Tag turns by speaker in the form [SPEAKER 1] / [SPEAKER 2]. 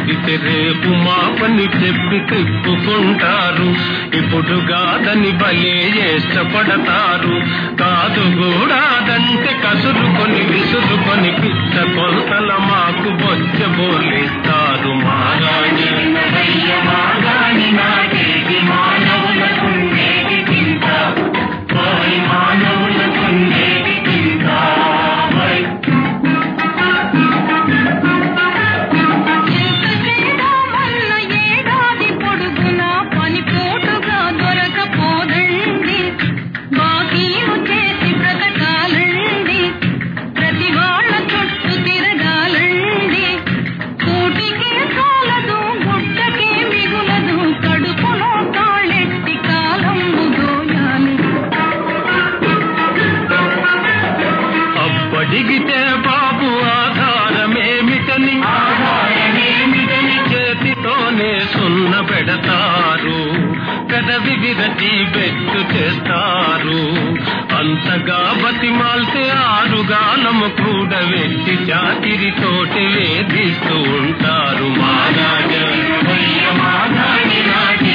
[SPEAKER 1] అడిగితే రేపు మా పని చెప్పి తిప్పుకుంటారు ఇప్పుడు కాదని భలే ఇష్టపడతారు కాదు కూడాదంటే కసురుకొని విసురుకొని పిచ్చ కొలతల మాకు బొచ్చ బోలిస్తారు మారాణి
[SPEAKER 2] మాగాని నాటేది మానవులకుండేది చింత ఓయ్ మానవులకుండేది చింత ఓయ్
[SPEAKER 3] చేసేదామన్న ఏడాది పొడుగునా పనిపోటుగా దొరకపోదండి బాకీలు చేసి బ్రతకాలండి ప్రతి వాళ్ళ చుట్టూ తిరగాలండి కూటికి చాలదు గుడ్డకి మిగులదు కడుపులో కాళ్ళెట్టి కాలంబు దోయాలి
[SPEAKER 1] అప్పడిగితే బాబు ఆధారమేమిటని
[SPEAKER 2] ఆధారమేమిటని
[SPEAKER 1] చేతితోనే సున్న పెడతారు పెదవి విరచి బెట్టు చేస్తారు అంతగా బతిమాల్తే ఆరుగాలము కూడా వెట్టి చాకిరి తోటి వేధిస్తూ ఉంటారు మహారాజా
[SPEAKER 2] మాగాని నాటి